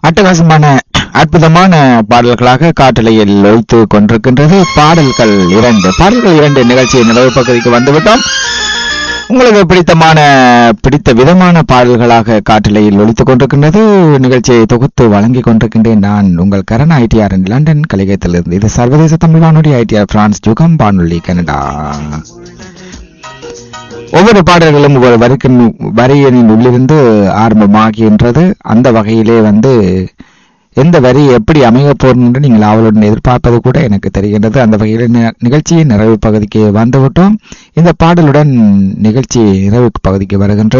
அட்டகாசமான அற்புதமான பாடல்களாக காட்டலையில் ஒழித்து கொண்டிருக்கின்றது பாடல்கள் இரண்டு பாடல்கள் இரண்டு நிகழ்ச்சியின் நிறைவு பகுதிக்கு வந்துவிட்டோம் உங்களுக்கு பிடித்தமான பிடித்த விதமான பாடல்களாக காட்டலையில் ஒழித்துக் கொண்டிருக்கின்றது நிகழ்ச்சியை தொகுத்து வழங்கிக் கொண்டிருக்கின்றேன் நான் உங்கள் கரண் ஐடிஆர் லண்டன் கலிகத்திலிருந்து இது சர்வதேச தமிழ் வானொலி ஐடிஆர் பிரான்ஸ் ஜுகம் வானொலி கனடா ஒவ்வொரு பாடல்களும் ஒவ்வொரு வரிக்கின் வரியினின் உள்ளிருந்து ஆரம்பமாகின்றது அந்த வகையிலே வந்து எந்த வரி எப்படி அமைய போகும் என்று நீங்கள் அவளுடன் எதிர்பார்ப்பது கூட எனக்கு தெரிகின்றது அந்த வகையில் நி- நிகழ்ச்சியின் நிறைவு பகுதிக்கு வந்துவிட்டோம் இந்த பாடலுடன் நிகழ்ச்சி நிறைவு பகுதிக்கு வருகின்றது